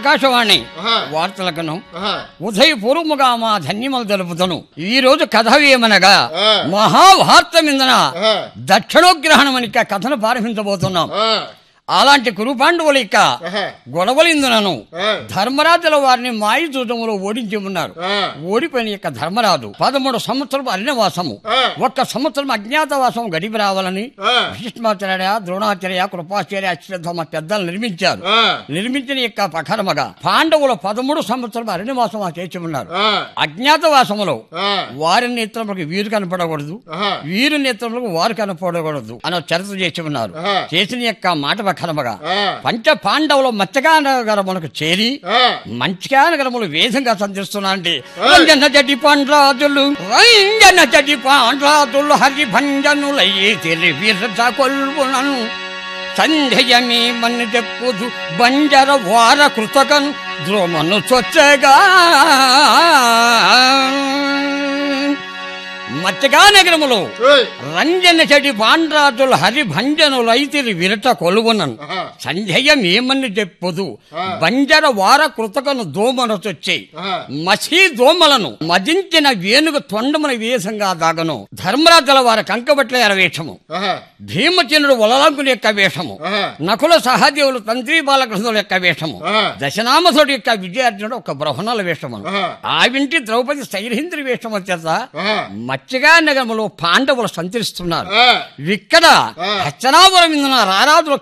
ఆకాశవాణి ఆహా. వార్తలకును ఆహా. ఉదయపూర్వముగా మా ధన్యములు తెలుపుతాను ఈ రోజు కథ ఏమనగా ఆ. మహాభారతమిందన ఆహా. దక్షిణోగ్రహణం అని ఇక కథను ప్రారంభించబోతున్నాం ఆ. అలాంటి కురుపాండవులు ఇక ఆహా. గొడవలిందునను ఆ. ధర్మరాజుల వారిని మాయచూతంలో ఓడించి ఉన్నారు ఆ. ఓడిపోయిన యొక్క ధర్మరాజు పదమూడు సంవత్సరం అరణ్యవాసము ఆ. ఒక్క సంవత్సరం అజ్ఞాతవాసం గడిపి రావాలని ఆ. భీష్మాచార్య ద్రోణాచార్య కృపాచార్య అశ్వత్థమ పెద్దలు నిర్మించారు ఆ. నిర్మించిన యొక్క పకరమగా పాండవులు పదమూడు సంవత్సరం అరణ్యవాసం చేసి ఉన్నారు ఆ. అజ్ఞాతవాసములో ఆ. వారి నేత్రములకు వీరు కనపడకూడదు ఆహా. వీరు నేత్రములకు వారు కనపడకూడదు అని చరిత్ర చేసి ఉన్నారు ఆహా. చేసిన యొక్క మాట పకరమగా ఆ. పంచ పాండవులు మత్స్యగా నగరములకు చేరి ఆ. మంచిగా నగరములు వేదంగా సంచరిస్తున్నాండి రంజన జడి పాండ్రాజులు రంజన జడి పాండ్రాజులు హరి భంజనులయ్యి తెలివిరచ కొల్వునను సంధ్యయమి మన్ను చెప్పుదు బంజర వార కృతకన్ ద్రోమను చొచ్చగా మత్స్యగా నగరములు ఓయ్. రంజన చెడి పాండ్రాజులు హరి భంజనులైతే విరట కొలువునను ఆహా. సంధ్యయమేమని చెప్పుదు ఆ. బంజర వార కృతకను దోమనొచ్చొచ్చి ఆహా. మసీ దోమలను మదించిన వేణుగు తొండమున వేషంగా దాగను ధర్మరాజుల వారి కంకబట్ల ఎరవేషము ఆహా. భీమచంద్రుడు వలలంకుని యొక్క వేషము ఆహా. నకుల సహదేవులు తంత్రి బాలకృష్ణుల యొక్క వేషము ఆహా. దశనామసుడు యొక్క విజయార్జునుడు ఒక బ్రహ్మణల వేషము ఆహా. ఆవింటి ద్రౌపది సైర్హింద్రి వేషము చేత ఆహా. మత్స్యగా నగరములో పాండవులు సంచరిస్తున్నారు ఆ. ఇక్కడ ఆ. హస్తనాపురం ఇందున రారాజులు